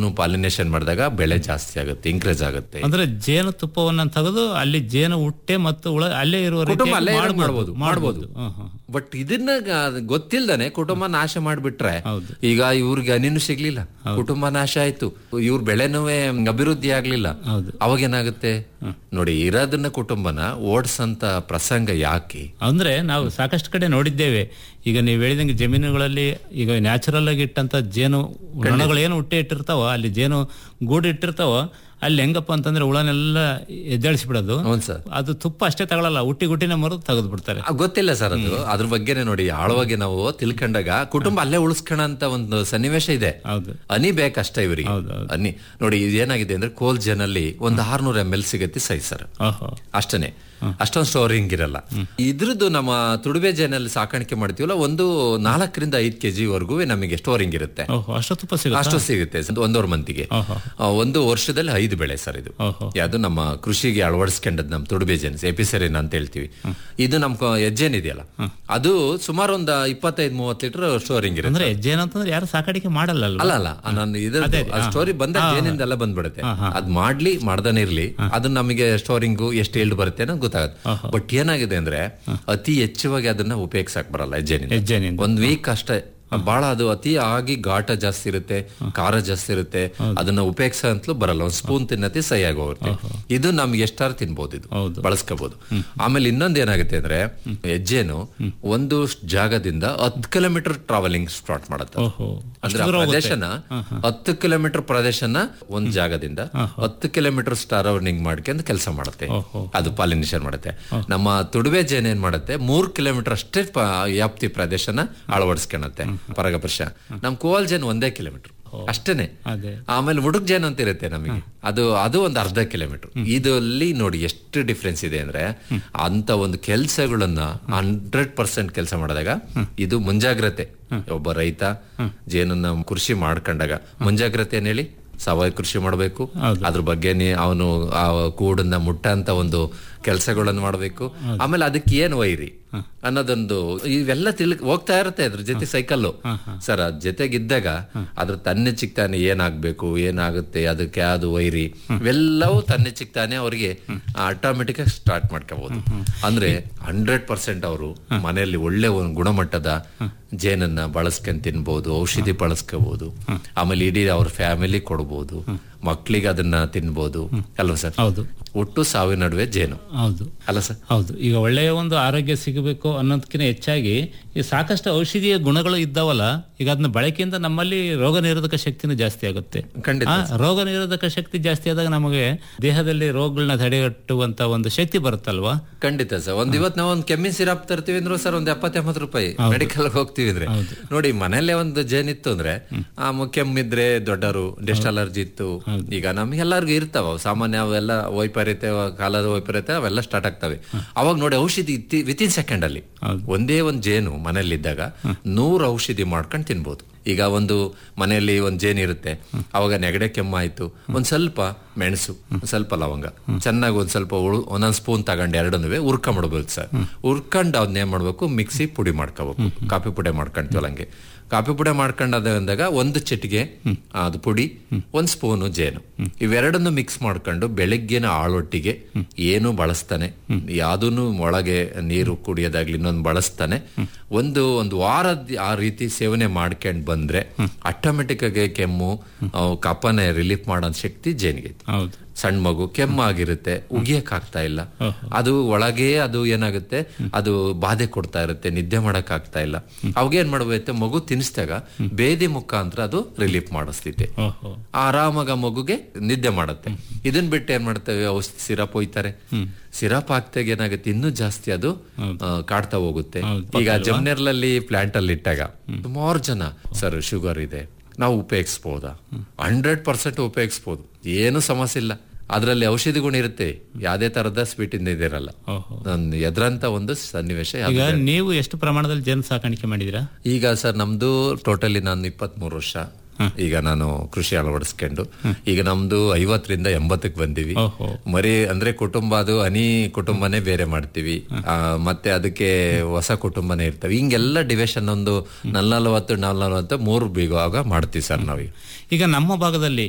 Pollination ಮಾಡಿದಾಗ ಬೆಳೆ ಜಾಸ್ತಿ ಆಗುತ್ತೆ ಇಂಕ್ರೀಸ್ ಆಗುತ್ತೆ ಅಂದ್ರೆ ಜೇನು ತುಪ್ಪವನ್ನ ತೆಗೆದು ಅಲ್ಲಿ ಜೇನು ಹುಟ್ಟೆ ಮತ್ತು ಹುಳ ಅಲ್ಲೇ ಇರುವ ಕುಟುಂಬ ರೀತಿಯಾಗಿ ಅಲ್ಲೇ ಮಾಡ್ಬೋದು. ಮಾಡ್ಬೋದು ಮಾಡ್ಬೋದು ಹ್ಮ್, ಹ್ಮ್. ಬಟ್ ಇದನ್ನ ಗ- ಗೊತ್ತಿಲ್ದಾನೆ ಕುಟುಂಬ ನಾಶ ಮಾಡ್ಬಿಟ್ರೆ ಹೌದು. ಈಗ ಇವ್ರಿಗೆ ಹನಿನೂ ಸಿಗ್ಲಿಲ್ಲ ಕುಟುಂಬ ನಾಶ ಆಯ್ತು ಇವ್ರ ಬೆಳೆನೂ ಅಭಿವೃದ್ಧಿ ಆಗ್ಲಿಲ್ಲ ಹೌದು. ಅವಾಗ ಏನಾಗುತ್ತೆ ನೋಡಿ ಇರೋದನ್ನ ಕುಟುಂಬನ ಓಡ್ಸಂತ ಪ್ರಸಂಗ ಯಾಕೆ ಅಂದ್ರೆ ನಾವು ಸಾಕಷ್ಟು ಕಡೆ ನೋಡಿದ್ದೇವೆ ಈಗ ನೀವು ಹೇಳಿದಂಗೆ ಜಮೀನುಗಳಲ್ಲಿ ಈಗ ನ್ಯಾಚುರಲ್ ಆಗಿ ಇಟ್ಟಂತ ಜೇನು ನೊಣಗಳು ಏನು ಹುಟ್ಟೆ ಇಟ್ಟಿರ್ತಾವ ಅಲ್ಲಿ ಜೇನು ಗೂಡು ಇಟ್ಟಿರ್ತಾವ ಅಲ್ಲಿ ಹೆಂಗಪ್ಪ ಅಂತಂದ್ರೆ ಹುಳನೆಲ್ಲ ಎದ್ದೇಳಿಸ್ಬಿಡೋದು ಹೌದು ಸರ್ ಅದು ತುಪ್ಪ ಅಷ್ಟೇ ತಗೊಳಲ್ಲ ಹುಟ್ಟಿ ಗುಟ್ಟಿನ ಮರದು ತೆಗೆದು ಬಿಡ್ತಾರೆ ಆ, ಗೊತ್ತಿಲ್ಲ ಸರ್ ಅದು ಅದ್ರ ಬಗ್ಗೆನೇ ನೋಡಿ ಆಳವಾಗಿ ನಾವು ತಿಳ್ಕೊಂಡಾಗ ಕುಟುಂಬ ಅಲ್ಲೇ ಉಳಿಸ್ಕೋಣ ಅಂತ ಒಂದು ಸನ್ನಿವೇಶ ಇದೆ ಹೌದು ಹನಿ ಬೇಕಷ್ಟೇ ಇವರಿಗೆ ಹೌದು, ಹೌದು. ಹನಿ ನೋಡಿ ಇದೇನಾಗಿದೆ ಅಂದ್ರೆ ಕೋಲ್ ಜನಲ್ಲಿ ಒಂದು ಆರ್ನೂರ ಎಂ ಎಲ್ ಸಿಗತ್ತೆ ಸೈ ಸರ್ ಓಹೋ ಅಷ್ಟನೇ ಅಷ್ಟೊಂದು ಸ್ಟೋರಿಂಗ್ ಇರಲ್ಲ ಇದ್ರದ್ದು ನಮ್ಮ ತುಡುಬೆ ಜೇನಲ್ಲಿ ಸಾಕಾಣಿಕೆ ಮಾಡ್ತೀವಲ್ಲ ಒಂದು ನಾಲ್ಕರಿಂದ ಐದು ಕೆಜಿ ವರೆಗೂ ನಮಗೆ ಸ್ಟೋರಿಂಗ್ ಇರುತ್ತೆ ಓಹೋ ಅಷ್ಟು ತುಪ್ಪ ಸಿಗುತ್ತೆ ಅಷ್ಟು ಸಿಗುತ್ತೆ ಒಂದು- ಒಂದೂವರೆ ಮಂತಿಗೆ ಓಹೋ ಆ, ಒಂದು ವರ್ಷದಲ್ಲಿ ಐದು ಬೆಳೆ ಸರ್ ಇದು ಓಹೋ ಯಾವುದು ನಮ್ಮ ಕೃಷಿಗೆ ಅಳವಡಿಸ್ಕೊಂಡದ್ ನಮ್ಮ ತುಡುಬೆ ಜೇನ್ಸ್ ಎಪಿಸರಿನ್ ಅಂತ ಹೇಳ್ತೀವಿ ಇದು ನಮ್ಮ ಕ- ಹೆಜ್ಜೆನ್ ಇದೆಯಲ್ಲ ಅದು ಸುಮಾರು ಒಂದು ಇಪ್ಪತ್ತೈದು ಮೂವತ್ತು ಲೀಟರ್ ಸ್ಟೋರಿಂಗ್ ಇರುತ್ತೆ ಅಂದ್ರೆ ಜೇನು ಅಂತಂದ್ರೆ ಯಾರು ಸಾಕಾಣಿಕೆ ಮಾಡಲ್ಲ ಅಲ್ವಾ ಅಲ್ಲ ಅಲ್ಲ ನಾನು ಇದು ಸ್ಟೋರಿ ಬಂದಾಗ ಏನಿಂದೆಲ್ಲ ಬಂದ್ಬಿಡುತ್ತೆ ಅದ್ ಮಾಡ್ಲಿ ಮಾಡ್ದಾನೆ ಇರ್ಲಿ ಅದು ನಮಗೆ ಸ್ಟೋರಿಂಗು ಎಷ್ಟು ಏಳ್ಡ್ ಬರುತ್ತೆ ಅನ್ನೋದು ಗೊತ್ತಾಗುತ್ತೆ ಬಟ್ ಏನಾಗಿದೆ ಅಂದ್ರೆ ಅತಿ ಹೆಚ್ಚುವಾಗಿ ಅದನ್ನ ಉಪಯೋಗಿಸಕ್ ಬರಲ್ಲ ಹೆಜ್ಜೆನಿಂದ ಹೆಜ್ಜೆನಿಂದ ಒಂದ್ ವೀಕ್ ಅಷ್ಟೇ ಬಹಳ ಅದು ಅತಿ ಆಗಿ ಘಾಟ ಜಾಸ್ತಿ ಇರುತ್ತೆ ಖಾರ ಜಾಸ್ತಿ ಇರುತ್ತೆ ಅದನ್ನ ಉಪಯೋಗಿಸ ಅಂತಲೂ ಬರಲ್ಲ ಒಂದ್ ಸ್ಪೂನ್ ತಿನ್ನತಿ ಸೈ ಆಗೋಗುತ್ತೆ ಇದು ನಮ್ಗೆ ಎಷ್ಟಾರು ತಿನ್ಬೋದು ಇದು ಹೌದು. ಬಳಸ್ಕೋಬಹುದು ಆಮೇಲೆ ಇನ್ನೊಂದ್ ಏನಾಗುತ್ತೆ ಅಂದ್ರೆ ಹೆಜ್ಜೆನು ಒಂದು ಜಾಗದಿಂದ ಹತ್ತು ಕಿಲೋಮೀಟರ್ ಟ್ರಾವೆಲಿಂಗ್ ಸ್ಟಾರ್ಟ್ ಮಾಡುತ್ತೆ ಓಹೋ ಅಂದ್ರೆ ಆ ಪ್ರದೇಶನ ಹತ್ತು ಕಿಲೋಮೀಟರ್ ಪ್ರದೇಶನ ಒಂದ್ ಜಾಗದಿಂದ ಹತ್ತು ಕಿಲೋಮೀಟರ್ ಸ್ಟಾರ್ ರೌಂಡಿಂಗ್ ಮಾಡ್ಕೊಂಡು ಕೆಲಸ ಮಾಡುತ್ತೆ ಓಹೋ. ಅದು ಪಾಲಿನೇಷನ್ ಮಾಡುತ್ತೆ ನಮ್ಮ ತುಡುವೆ ಜೇನ್ ಏನ್ ಮಾಡುತ್ತೆ ಮೂರ್ ಕಿಲೋಮೀಟರ್ ಅಷ್ಟೇ ಪ- ವ್ಯಾಪ್ತಿ ಪ್ರದೇಶನ ಅಳವಡಿಸ್ಕೊಳತ್ತೆ ಪರಾಗಪುರುಷ ನಮ್ ಕೋಲ್ ಜೇನ್ ಒಂದೇ ಕಿಲೋಮೀಟರ್ ಅಷ್ಟೇನೆ ಅದೇ ಆಮೇಲೆ ಹುಡುಕ್ ಜೇನ್ ಅಂತ ಇರುತ್ತೆ ನಮಗೆ ಅದು ಅದು ಒಂದು ಅರ್ಧ ಕಿಲೋಮೀಟರ್ ಇದರಲ್ಲಿ ನೋಡಿ ಎಷ್ಟು ಡಿಫ್ರೆನ್ಸ್ ಇದೆ ಅಂದ್ರೆ ಅಂತ ಒಂದು ಕೆಲಸಗಳನ್ನ ಹಂಡ್ರೆಡ್ ಪರ್ಸೆಂಟ್ ಕೆಲಸ ಮಾಡಿದಾಗ ಇದು ಮುಂಜಾಗ್ರತೆ ಒಬ್ಬ ರೈತ ಜೇನನ್ನ ಕೃಷಿ ಮಾಡ್ಕೊಂಡಾಗ ಮುಂಜಾಗ್ರತೆ ಏನ್ ಹೇಳಿ ಸಾವಯವ ಕೃಷಿ ಮಾಡಬೇಕು ಹೌದು. ಅದ್ರ ಬಗ್ಗೆ ಅವನು ಆ ಕೂಡನ್ನ ಮುಟ್ಟ ಅಂತ ಒಂದು ಕೆಲಸಗಳನ್ನು ಮಾಡಬೇಕು ಆಮೇಲೆ ಅದಕ್ಕೆ ಏನು ವೈರಿ ಅನ್ನೋದೊಂದು ಇವೆಲ್ಲ ತಿಳ್ ಹೋಗ್ತಾ ಇರುತ್ತೆ ಅದ್ರ ಜೊತೆ ಸೈಕಲ್ಲು ಸರ್ ಅದ್ ಜೊತೆಗಿದ್ದಾಗ ಅದ್ರ ತನ್ನೆಚ್ಚಿಗೆ ತಾನೆ ಏನಾಗ್ಬೇಕು ಏನಾಗುತ್ತೆ ಅದಕ್ಕೆ ಯಾವ್ದು ವೈರಿ ಇವೆಲ್ಲವೂ ತನ್ನೆಚ್ಚಿಗೆ ತಾನೆ ಅವ್ರಿಗೆ ಆಟೋಮೆಟಿಕ್ ಆಗಿ ಸ್ಟಾರ್ಟ್ ಮಾಡ್ಕೋಬಹುದು ಅಂದ್ರೆ ಹಂಡ್ರೆಡ್ ಪರ್ಸೆಂಟ್ ಅವರು ಮನೆಯಲ್ಲಿ ಒಳ್ಳೆ ಒಂದು ಗುಣಮಟ್ಟದ ಜೇನನ್ನ ಬಳಸ್ಕೊಂಡ್ ತಿನ್ಬಹುದು ಔಷಧಿ ಬಳಸ್ಕೋಬಹುದು ಆಮೇಲೆ ಇಡೀ ಅವ್ರ ಫ್ಯಾಮಿಲಿ ಕೊಡ್ಬೋದು ಮಕ್ಳಿಗೆ ಅದನ್ನ ತಿನ್ಬೋದು ಅಲ್ವಾ ಸರ್ ಹೌದು ಒಟ್ಟು ಸಾವಿನ ನಡುವೆ ಜೇನು ಹೌದು ಅಲ್ಲ ಸರ್ ಹೌದು ಈಗ ಒಳ್ಳೆಯ ಒಂದು ಆರೋಗ್ಯ ಸಿಗಬೇಕು ಅನ್ನೋದಕ್ಕಿಂತ ಹೆಚ್ಚಾಗಿ ಈ ಸಾಕಷ್ಟು ಔಷಧೀಯ ಗುಣಗಳು ಇದ್ದಾವಲ್ಲ ಈಗ ಅದನ್ನ ಬಳಕೆಯಿಂದ ನಮ್ಮಲ್ಲಿ ರೋಗ ನಿರೋಧಕ ಶಕ್ತಿನೂ ಜಾಸ್ತಿ ಆಗುತ್ತೆ ಖಂಡಿತ ಆ ರೋಗ ನಿರೋಧಕ ಶಕ್ತಿ ಜಾಸ್ತಿ ಆದಾಗ ನಮಗೆ ದೇಹದಲ್ಲಿ ರೋಗಗಳನ್ನ ತಡೆಗಟ್ಟುವಂತ ಒಂದು ಶಕ್ತಿ ಬರುತ್ತಲ್ವಾ ಖಂಡಿತ ಸರ್ ಒಂದ್ ಇವತ್ ನಾವು ಒಂದು ಕೆಮ್ಮಿನ ಸಿರಾಪ್ ತರ್ತೀವಿ ಅಂದ್ರೆ ಸರ್ ಒಂದ್ ಎಪ್ಪತ್ತೆಂಬತ್ತು ರೂಪಾಯಿ ಮೆಡಿಕಲ್ ಹೋಗ್ತೀವಿ ಅಂದ್ರೆ ನೋಡಿ ಮನೇಲೆ ಒಂದು ಜೇನ್ ಇತ್ತು ಅಂದ್ರೆ ಆ ಮ- ಕೆಮ್ಮಿದ್ರೆ ದೊಡ್ಡರು ಡೆಸ್ಟ್ ಅಲರ್ಜಿ ಇತ್ತು ಈಗ ನಮ್ಗೆಲ್ಲರಿಗೂ ಇರ್ತಾವ ಅವು ಸಾಮಾನ್ಯ ಅವೆಲ್ಲ ವೈಪರೀತ್ಯ ಕಾಲದ ವೈಪರೀತ್ಯ ಅವೆಲ್ಲ ಸ್ಟಾರ್ಟ್ ಆಗ್ತವೆ ಅವಾಗ ನೋಡಿ ಔಷಧಿ ವಿತಿನ್ ಸೆಕೆಂಡ್ ಅಲ್ಲಿ ಹೌದು. ಒಂದೇ ಒಂದು ಜೇನು ಮನೆಯಲ್ಲಿದ್ದಾಗ ನೂರು ಔಷಧಿ ಮಾಡ್ಕೊಂಡು ತಿನ್ಬೋದು ಈಗ ಒಂದು ಮನೆಯಲ್ಲಿ ಒಂದು ಜೇನು ಇರುತ್ತೆ ಅವಾಗ ನೆಗಡೆ ಕೆಮ್ಮಾಯ್ತು ಒಂದ್ ಸ್ವಲ್ಪ ಮೆಣಸು ಒಂದ್ ಸ್ವಲ್ಪ ಲವಂಗ ಚೆನ್ನಾಗಿ ಒಂದ್ ಸ್ವಲ್ಪ ಉಳು- ಒಂದೊಂದ್ ಸ್ಪೂನ್ ತಗೊಂಡು ಎರಡನ್ನೂ ಉರ್ಕೊಂಬಿಡ್ಬೇಕು ಸರ್ ಉರ್ಕೊಂಡು ಅದನ್ನ ಏನ್ ಮಾಡ್ಬೇಕು ಮಿಕ್ಸಿ ಪುಡಿ ಮಾಡ್ಕೋಬೇಕು ಕಾಫಿ ಪುಡಿ ಮಾಡ್ಕೊಂತೀವಲ್ಲ ಹಂಗೆ ಕಾಫಿ ಪುಡಿ ಮಾಡ್ಕೊಂಡಾದ ಅಂದಾಗ ಒಂದು ಚಿಟಿಗೆ ಅದು ಪುಡಿ ಒಂದ್ ಸ್ಪೂನು ಜೇನು ಇವೆರಡನ್ನು ಮಿಕ್ಸ್ ಮಾಡ್ಕೊಂಡು ಬೆಳಗ್ಗಿನ ಆಳೊಟ್ಟಿಗೆ ಏನು ಬಳಸ್ತಾನೆ ಯಾವ್ದೂನು ಒಳಗೆ ನೀರು ಕುಡಿಯೋದಾಗ್ಲಿ ಇನ್ನೊಂದು ಬಳಸ್ತಾನೆ ಒಂದು ಒಂದು ವಾರದ ಆ ರೀತಿ ಸೇವನೆ ಮಾಡ್ಕೊಂಡ್ ಬಂದ್ರೆ ಆಟೋಮೆಟಿಕ್ ಆಗಿ ಕೆಮ್ಮು ಆ, ಕಫನ ರಿಲೀಫ್ ಮಾಡೋ ಶಕ್ತಿ ಜೇನಿಗೆ ಐತೆ. ಹೌದು ಸಣ್ಣ ಮಗು ಕೆಮ್ಮಾಗಿರುತ್ತೆ ಉಗಿಯಕ್ ಆಗ್ತಾ ಇಲ್ಲ ಅದು ಒಳಗೆ ಅದು ಏನಾಗುತ್ತೆ ಅದು ಬಾಧೆ ಕೊಡ್ತಾ ಇರುತ್ತೆ ನಿದ್ದೆ ಮಾಡಕ್ ಆಗ್ತಾ ಇಲ್ಲ ಅವಾಗ ಏನ್ ಮಾಡ್ಬೇಕು ಮಗು ತಿನ್ಸಿದಾಗ ಬೇದಿ ಮುಖಾಂತರ ಅದು ರಿಲೀಫ್ ಮಾಡಿಸ್ತೈತೆ ಓಹೋ ಆರಾಮಾಗ ಮಗುಗೆ ನಿದ್ದೆ ಮಾಡುತ್ತೆ ಇದನ್ ಬಿಟ್ಟು ಏನ್ ಮಾಡ್ತೇವೆ ಔಷಧಿ ಸಿರಪ್ ಒಯ್ತಾರೆ ಸಿರಪ್ ಹಾಕ್ತಾಗ ಏನಾಗುತ್ತೆ ಇನ್ನೂ ಜಾಸ್ತಿ ಅದು ಆ, ಕಾಡ್ತಾ ಹೋಗುತ್ತೆ ಹೌದು, ಈಗ ಜಮ್ನೆರ್ಲಲ್ಲಿ ಪ್ಲಾಂಟ್ ಅಲ್ಲಿ ಇಟ್ಟಾಗ ಸುಮಾರು ಜನ ಸರ್ ಶುಗರ್ ಇದೆ ನಾವು ಉಪಯೋಗಿಸ್ಬೋದಾ ಹಂಡ್ರೆಡ್ ಪರ್ಸೆಂಟ್ ಉಪಯೋಗಿಸ್ಬೋದು ಏನು ಸಮಸ್ಯೆ ಇಲ್ಲ ಅದರಲ್ಲಿ ಔಷಧಿ ಗುಣ ಇರುತ್ತೆ ಯಾವ್ದೇ ತರದ ಸ್ವೀಟ್ ಇಂದ ಇದಿರಲ್ಲ ಓಹೋ ನನ್ ಎದ್ರಂತ ಒಂದು ಸನ್ನಿವೇಶ ಯಾವ್ದು ಈಗ ನೀವು ಎಷ್ಟು ಪ್ರಮಾಣದಲ್ಲಿ ಜೇನು ಸಾಕಾಣಿಕೆ ಮಾಡಿದಿರಾ ಈಗ ಸರ್ ನಮ್ದು ಟೋಟಲಿ ನಾನು ಇಪ್ಪತ್ಮೂರು ವರ್ಷ ಈಗ ನಾನು ಕೃಷಿ ಅಳವಡಿಸ್ಕೊಂಡು ಈಗ ನಮ್ದು ಐವತ್ತರಿಂದ ಎಂಬತ್ತಕ್ಕೆ ಬಂದಿವಿ ಓಹೋ ಮರಿ ಅಂದ್ರೆ ಕುಟುಂಬ ಅದು ಹನಿ ಕುಟುಂಬನೇ ಬೇರೆ ಮಾಡ್ತೀವಿ ಆ, ಮತ್ತೆ ಅದಕ್ಕೆ ಹೊಸ ಕುಟುಂಬನೇ ಇರ್ತವೆ ಹಿಂಗೆಲ್ಲ ಡಿವಿಷನ್ ಒಂದು ನಲ್ನಲ್ವತ್ತು ನಲ್ನಲ್ವತ್ತು ಮೂರು ಬಿಗುವಾಗ ಮಾಡ್ತೀವಿ ಸರ್ ನಾವೀಗ ಈಗ ನಮ್ಮ ಭಾಗದಲ್ಲಿ